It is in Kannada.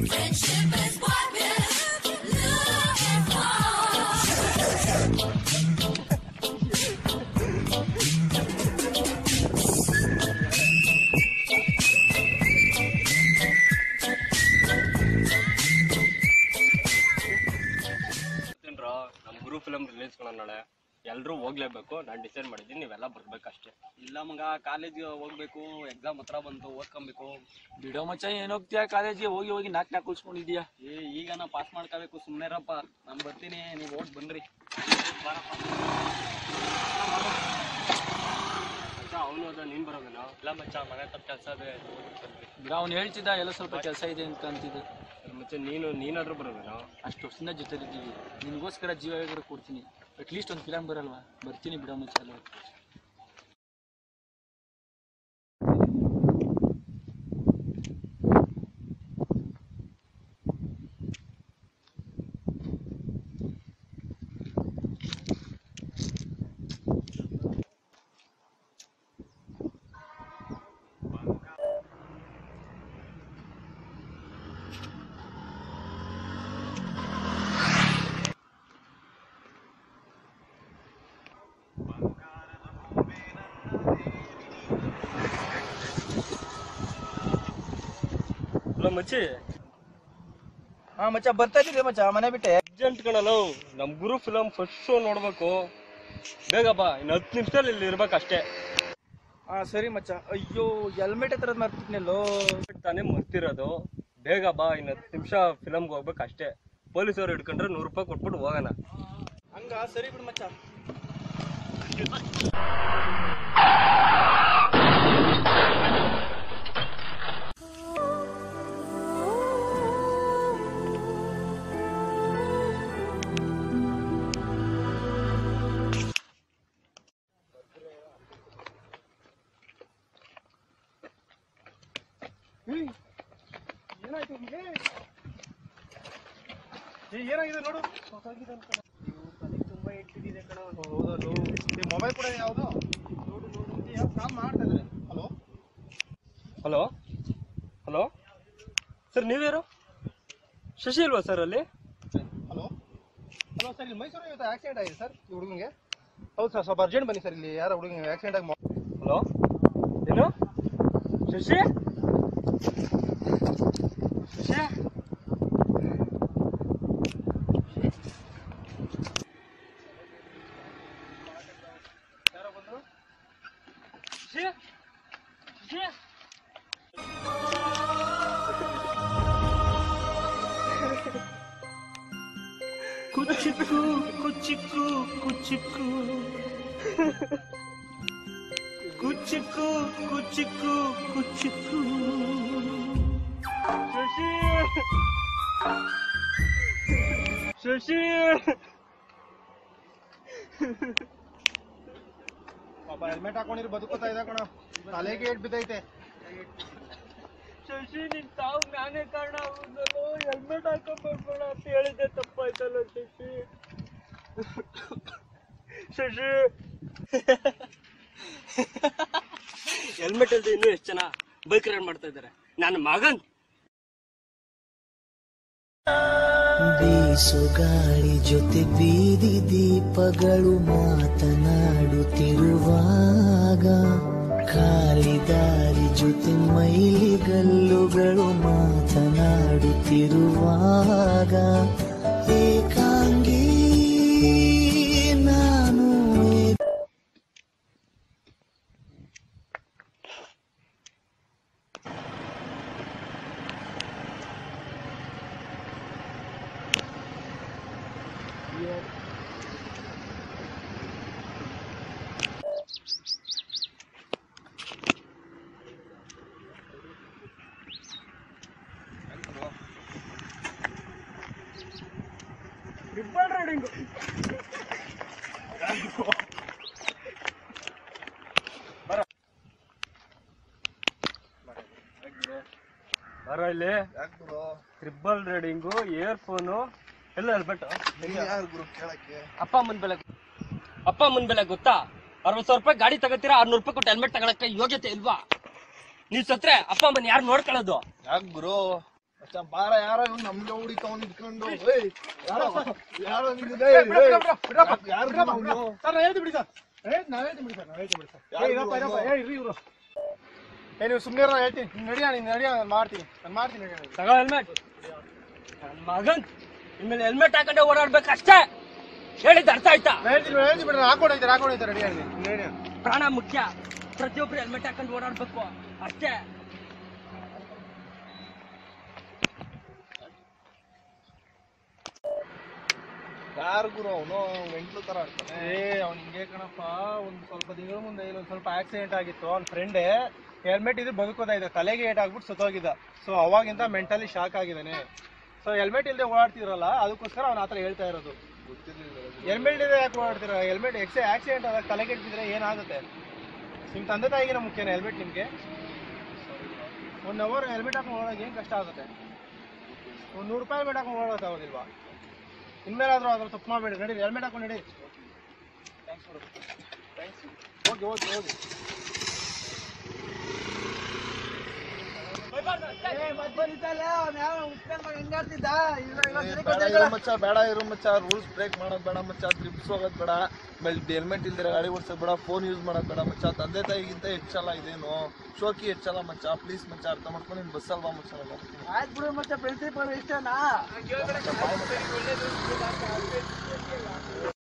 ಗೊತ್ತೇನ್ರೋ ನಮ್ ಗುರು ಫಿಲಮ್ ರಿಲೀಸ್ ಕಣ ನಾಳೆ ಎಲ್ರೂ ಹೋಗ್ಲೇಬೇಕು ನಾನು ಡಿಸೈಡ್ ಮಾಡಿದ್ದೀನಿ ನೀವೆಲ್ಲ ಬರ್ಬೇಕಷ್ಟೇ ಇಲ್ಲ ಮಗ ಕಾಲೇಜ್ಗೆ ಹೋಗ್ಬೇಕು ಎಕ್ಸಾಮ್ ಹತ್ರ ಬಂತು ಓದ್ಕೊಬೇಕು ಬಿಡೋ ಮಚ್ಚ ಏನೋಗ್ತೀಯ ಕಾಲೇಜಿಗೆ ಹೋಗಿ ಹೋಗಿ ನಾಲ್ಕು ನಾಲ್ಕು ಉಳ್ಸ್ಕೊಂಡಿದ್ಯಾ ಏ ಈಗ ನಾ ಪಾಸ್ ಮಾಡ್ಕೋಬೇಕು ಸುಮ್ಮನೆರಪ್ಪ ನಾನು ಬರ್ತೀನಿ ನೀವು ಓಟ್ ಬನ್ರಿ ಅವನು ಅದ ನೀನ್ ಬರೋದೇನೋ ಇಲ್ಲ ಮಚ್ಚ ಮನೆ ತಪ್ಪ ಕೆಲಸ ಅದೇ ಬಿಡ ಅವ್ನು ಹೇಳ್ತಿದ್ದ ಎಲ್ಲ ಸ್ವಲ್ಪ ಕೆಲಸ ಇದೆ ಅಂತ ಅಂತಿದ್ದ ಮತ್ತೆ ನೀನು ನೀನಾದ್ರೂ ಬರೋದೇನೋ ಅಷ್ಟು ವರ್ಷದಿಂದ ಜೊತೆಲಿದ್ದೀವಿ ನಿನಗೋಸ್ಕರ ಜೀವ ಬೇಕಾದ್ರೆ ಕೊಡ್ತೀನಿ ಅಟ್ಲೀಸ್ಟ್ ಒಂದು ಫಿಲಮ್ ಬರಲ್ವಾ ಬರ್ತೀನಿ ಬಿಡೋ ಮಚ್ಚ ಅಲ್ಲ ಅಲ್ಲ ಮಚ್ಚಿ ಹಾ ಮಚ್ಚ ಬರ್ತಾ ಇದ್ದೀರಿ ಮಚ್ಚ ಮನೆ ಬಿಟ್ಟೆ ಅರ್ಜೆಂಟ್ ಕಣಲ್ಲ ನಮ್ ಗುರು ಫಿಲಮ್ ಫಸ್ಟ್ ಶೋ ನೋಡ್ಬೇಕು ಬೇಗ ಬಾ ಇನ್ನು ಹತ್ತು ನಿಮಿಷದಲ್ಲಿ ಇಲ್ಲಿ ಇರ್ಬೇಕಷ್ಟೇ ಹಾ ಸರಿ ಮಚ್ಚ ಅಯ್ಯೋ ಹೆಲ್ಮೆಟ್ ತರದ್ ಮರ್ತಿದ್ನಲ್ಲೋ ತಾನೇ ಮರ್ತಿರೋದು ಬೇಗ ಬಾ ಇನ್ನು ಹತ್ತು ನಿಮಿಷ ಫಿಲಮ್ಗೆ ಹೋಗ್ಬೇಕು ಅಷ್ಟೇ ಪೊಲೀಸವ್ರು ಹಿಡ್ಕೊಂಡ್ರೆ ನೂರು ರೂಪಾಯಿ ಕೊಟ್ಬಿಟ್ಟು ಹೋಗೋಣ ಹಂಗ ಸರಿ ಬಿಡು ಮಚ್ಚ ಏನಾಯ್ತು ನಿಮ್ಗೆ ಏ, ಏನಾಗಿದೆ ನೋಡು ತುಂಬಾ ಇಟ್ಟಿದೆ ಕಣ ಹೌದಲ್ಲೋ ಮೊಬೈಲ್ ಕೂಡ ಯಾವುದು ನೋಡು ನೋಡು ಯಾವ ಕಾಲ್ ಮಾಡ್ತಾ ಇದ್ದಾರೆ ಹಲೋ ಹಲೋ ಹಲೋ ಸರ್ ನೀವ್ಯಾರು ಶಶಿ ಅಲ್ವಾ ಸರ್ ಅಲ್ಲಿ ಹಲೋ ಹಲೋ ಸರ್ ಇಲ್ಲಿ ಮೈಸೂರು ಇವತ್ತು ಆಕ್ಸಿಡೆಂಟ್ ಆಗಿದೆ ಸರ್ ಈ ಹುಡುಗಂಗೆ ಹೌದು ಸರ್ ಸ್ವಲ್ಪ ಅರ್ಜೆಂಟ್ ಬನ್ನಿ ಸರ್ ಇಲ್ಲಿ ಯಾರೋ ಹುಡುಗಂಗೆ ಆಕ್ಸಿಡೆಂಟ್ ಆಗಿ ಹಲೋ ಏನು ಶಶಿ ಶಶಿ ಯಾರೋ ಬಂದ್ರು ಶಶಿ ಶಶಿ ಕುಚಿಕ್ಕು ಕುಚಿಕ್ಕು ಕುಚಿಕ್ಕು ಕುಚಿಕ್ಕು ಕುಚಿಕ್ಕು ಕುಚಿಕ್ಕು ಶಶಿ ಶಶಿ ಪಾಪ ಹೆಲ್ಮೆಟ್ ಹಾಕೊಂಡಿರು ಬದುಕೋತಾ ಇದ್ದ ಕಣ ತಲೆಗೆ ಏಟ್ ಬಿದ್ದೈತೆ ಶಶಿ ನಿನ್ ತಾವು ನಾನೇ ಕಾರಣ ಹೌದಲ್ಲೋ ಹೆಲ್ಮೆಟ್ ಹಾಕೊಂಡ್ಬರ್ಬೇಡ ಅಂತ ಹೇಳಿದ್ದೆ ತಪ್ಪಾಯ್ತಲ್ಲ ಶಶಿ ಶಶಿ ಹೆಲ್ಮೆಟ್ ಇಲ್ದೆ ಇನ್ನೂ ಎಷ್ಟು ಜನ ಬೈಕ್ ರೈಡ್ ಮಾಡ್ತಾ ಇದ್ದಾರೆ ನನ್ನ ಮಗನ್ ಬೀಸು ಗಾಳಿ ಜೊತೆ ಬೀದಿ ದೀಪಗಳು ಮಾತನಾಡುತ್ತಿರುವಾಗ ಖಾಲಿ ದಾರಿ ಜೊತೆ ಮೈಲಿಗಲ್ಲುಗಳು ಮಾತನಾಡುತ್ತಿರುವಾಗ ಏಕಾಂಗಿ ನಾನು ಟ್ರಿಪಲ್ ರೈಡಿಂಗ್ ಬರ ಇಲ್ಲಿ ಯಾಕೆ ಗುರು ಟ್ರಿಬಲ್ ರೈಡಿಂಗು ಇಯರ್ಫೋನು ಎಲ್ಲ ಹೆಲ್ಮೆಟ್ ಯಾರು ಗುರು ಕೇಳಕ್ಕೆ ಅಪ್ಪ ಅಮ್ಮನ ಬೆಲೆ ಅಪ್ಪ ಅಮ್ಮನ ಬೆಲೆ ಗೊತ್ತಾ ಅರವತ್ತು ಸಾವಿರ ರೂಪಾಯಿ ಗಾಡಿ ತಗೋತೀರಾ ಆರ್ನೂರು ರೂಪಾಯಿ ಕೊಟ್ಟು ಹೆಲ್ಮೆಟ್ ತಗೊಳಕ್ಕೆ ಯೋಗ್ಯತೆ ಇಲ್ವಾ ನೀವ್ ಸತ್ರೆ ಅಪ್ಪ ಅಮ್ಮನ ಯಾರು ನೋಡ್ಕೊಳ್ಳೋದು ಯಾಕೆ ಗುರು ಮಚ್ಚ ಬಾರ ಯಾರೋ ಇವ್ನು ನಮ್ಗೆ ಹುಡಿಕವ್ನು ಇಟ್ಕೊಂಡು ಏಯ್ ಯಾರೋ ಯಾರೋ ನಿಂಗೆ ಏಯ್, ಏಯ್, ಯಾರು ಗುರು ಅವ್ನು? ಸರ್ ನಾ ಹೇಳ್ತೀನಿ ಬಿಡಿ ಸರ್ ಏ ನಾವ್ ಹೇಳ್ತೀನಿ ಬಿಡಿ ಸರ್ ನಾವ್ ಹೇಳ್ತೀನಿ ಬಿಡಿ ಸರ್ ಯಾರು ಏ, ಇರಪ್ಪ ಗುರು ಇರಪ್ಪ ಅವ್ನು? ಏ ಇರ್ರಿ ಇವ್ರು ಏ ನೀವು ಸುಮ್ಮನೆ ನಾ ಹೇಳ್ತೀನಿ ನೀನ್ ನಡಿಯ ನೀನ್ ನಡಿಯ ನಾನು ಮಾಡ್ತೀನಿ ನಾನು ಮಾಡ್ತೀನಿ ನಡಿಯ ತಗೋ ಹೆಲ್ಮೆಟ್ ನನ್ನ ಮಗನ್ ಇನ್ಮೇಲೆ ಹೆಲ್ಮೆಟ್ ಹಾಕೊಂಡೆ ಓಡಾಡ್ಬೇಕಷ್ಟೇ ಹೇಳಿದ್ದು ಅರ್ಥ ಆಯ್ತಾ ನಾ ಹೇಳ್ತೀನಿ ನಾ ಹೇಳ್ತೀನಿ ಬಿಡ್ರಿ ಹಾಕೊಂಡೈತೆ ಹಾಕೊಂಡೈತೆ ರೆಡಿ ಆಗಿ ನಡಿ ಪ್ರಾಣ ಮುಖ್ಯ ಪ್ರತಿಯೊಬ್ರು ಹೆಲ್ಮೆಟ್ ಹಾಕೊಂಡು ಓಡಾಡ್ಬೇಕು ಅಷ್ಟೇ ಯಾರು ಗುರು ಅವನು ವೆಂಟ್ಲು ತರ ಆಡ್ತಾನೆ ಏ ಅವ್ನು ಹಿಂಗೆ ಕಣಪ್ಪ ಒಂದು ಸ್ವಲ್ಪ ತಿಂಗಳ ಮುಂದೆ ಇಲ್ಲೊಂದು ಸ್ವಲ್ಪ ಆಕ್ಸಿಡೆಂಟ್ ಆಗಿತ್ತು ಅವ್ನ ಫ್ರೆಂಡೇ ಹೆಲ್ಮೆಟ್ ಇದ್ರೆ ಬದುಕೋದಾಯ್ತು ತಲೆಗೆ ಏಟ್ ಆಗ್ಬಿಟ್ಟು ಸತ್ತೋಗಿದ್ದ ಸೊ ಅವಾಗಿಂದ ಮೆಂಟಲಿ ಶಾಕ್ ಆಗಿದ್ದಾನೆ ಸೊ ಹೆಲ್ಮೆಟ್ ಇಲ್ಲದೆ ಓಡಾಡ್ತಿರಲ್ಲ ಅದಕ್ಕೋಸ್ಕರ ಅವ್ನು ಆ ಥರ ಹೇಳ್ತಾ ಇರೋದು ಹೆಲ್ಮೆಟ್ ಇದೆ ಯಾಕೆ ಓಡಾಡ್ತೀರ ಹೆಲ್ಮೆಟ್ ಎಕ್ಸೆ ಆಕ್ಸಿಡೆಂಟ್ ಆದಾಗ ತಲೆಗೆ ಬಿದ್ದರೆ ಏನಾಗುತ್ತೆ ನಿಮ್ಮ ತಂದೆ ತಾಯಿಗಿನ ಮುಖ್ಯನ ಹೆಲ್ಮೆಟ್ ನಿಮಗೆ ಒನ್ ಅವರ್ ಹೆಲ್ಮೆಟ್ ಹಾಕೊಂಡು ಓಡೋಕೆ ಏನು ಕಷ್ಟ ಆಗುತ್ತೆ ಒಂದು ನೂರು ರೂಪಾಯಿ ಹೆಲ್ಮೆಟ್ ಹಾಕೊಂಡು ಓಡೋಕ್ಕಾಗೋದಿಲ್ವಾ ಇನ್ಮೇಲಾದ್ರೂ ಅದ್ರ ತಪ್ಪು ಮಾಡಬೇಡಿ ನಡಿ ಹೆಲ್ಮೆಟ್ ಹಾಕೊಂಡು ನಡಿ ಹೋಗಿ ಹೋಗಿ ಹೋಗಿ ಬೇಡ ಇರು ಮಚ್ಚ ಬೇಡ ಇರು ಮಚ್ಚ ರೂಲ್ಸ್ ಬ್ರೇಕ್ ಮಾಡೋದ್ ಬೇಡ ಮಚ್ಚ ಟ್ರಿಪ್ಸ್ ಹೋಗೋದ್ ಬೇಡ ಆಮೇಲೆ ಹೆಲ್ಮೆಟ್ ಇಲ್ದಿರ ಗಾಡಿ ಓಡಿಸೋದ್ ಬೇಡ ಫೋನ್ ಯೂಸ್ ಮಾಡೋದ್ ಬೇಡ ಮಚ್ಚ ತಂದೆ ತಾಯಿಗಿಂತ ಹೆಚ್ಚಲ್ಲ ಇದೇನು ಶೋಕಿ ಹೆಚ್ಚಲ್ಲ ಮಚ್ಚ ಪ್ಲೀಸ್ ಮಚ್ಚ ಅರ್ಥ ಮಾಡ್ಕೊಂಡು ನಿನ್ ಬಸ್ ಅಲ್ವಾ ಮಚ್ಚ ನಾನು ಬರ್ತೀನಿ. ಆಯ್ತು ಬಿಡು ಮತ್ತೆ ಪ್ರಿನ್ಸಿಪಲ್ ಇಷ್ಟನಾ